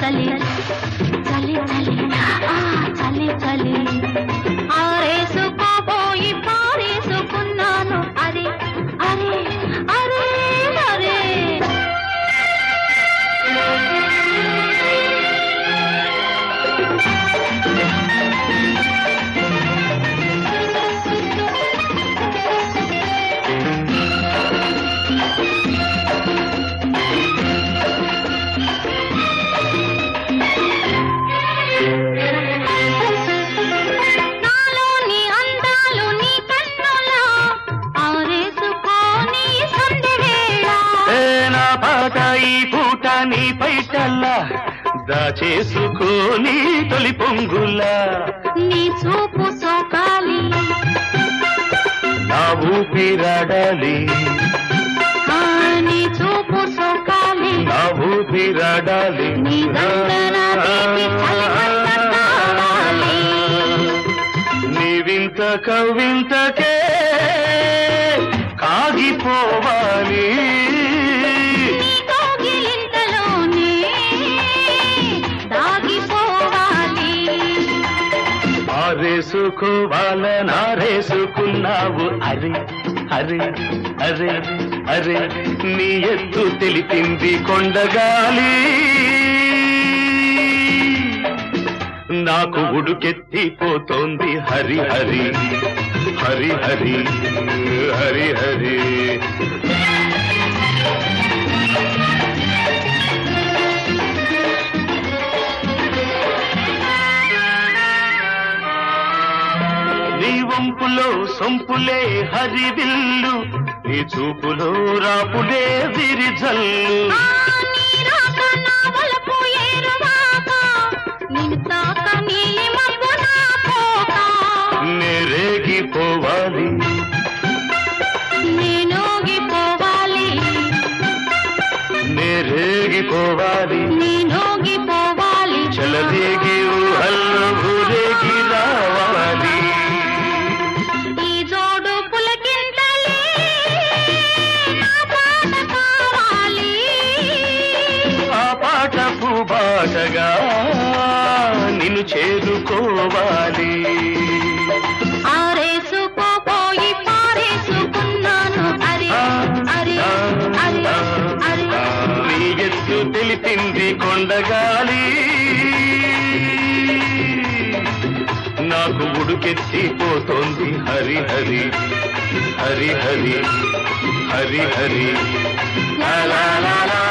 చలి చలి చలి ఆ చలి చలి ఆరేసుకోపోయి పారేసుకున్నాను అరే అరే అరే అరే నాలోని అందాలు నీ కన్నులా ఆరేసుకోని సంధి వేళ ఏ నా పాట ఈ పూట నీ పైటల్లా దాచేసుకోని తొలి పొంగులా నీ చూపు సోకాలి నా ఊపిరాడాలి ఆ నీ చూపు సోకాలి నా ఊపిరాడాలి నీ గంగన తీపి చలిమంట కావాలి. నీ వింత కవింతకే కాగిపోవాలి నీ కౌగిలింతలోనే దాగిపోవాలి ఆరేసుకోవాలనారేసుకున్నావు అరే అరే అరే అరే నీ ఎత్తు తెలిపింది కొండగాలి నాకు ఉడుకెత్తిపోతోంది హరి హరి హరి హరి హరి హరి నీ వంపులో సొంపులే హరివిల్లు నీ చూపులో రాపులే విరిజల్లు ఆ నీ రాక నా వలపు ఏరువాక, నిన్ను తాక నీలి మబ్బు నా కోక. నేరేగిపోవాలి నేనోగిపోవాలి, నేరేగిపోవాలి నేనోగిపోవాలి. చలదేగి ఊహల్లో ఊరేగి రావాలి ఈ జోడు పులకింతలే నా పాట కావాలి. ఆ పాట పూబాటగా నిన్ను చేరుకోవాలి ఆరేసుకోపోయి పారేసుకున్నాను అరే అరే అరే అరే నీ ఎత్తు తెలిపింది కొండగాలి నాకు ఉడుకెత్తిపోతోంది హరి హరి హరి హరి హరి హరి లా లా లా లా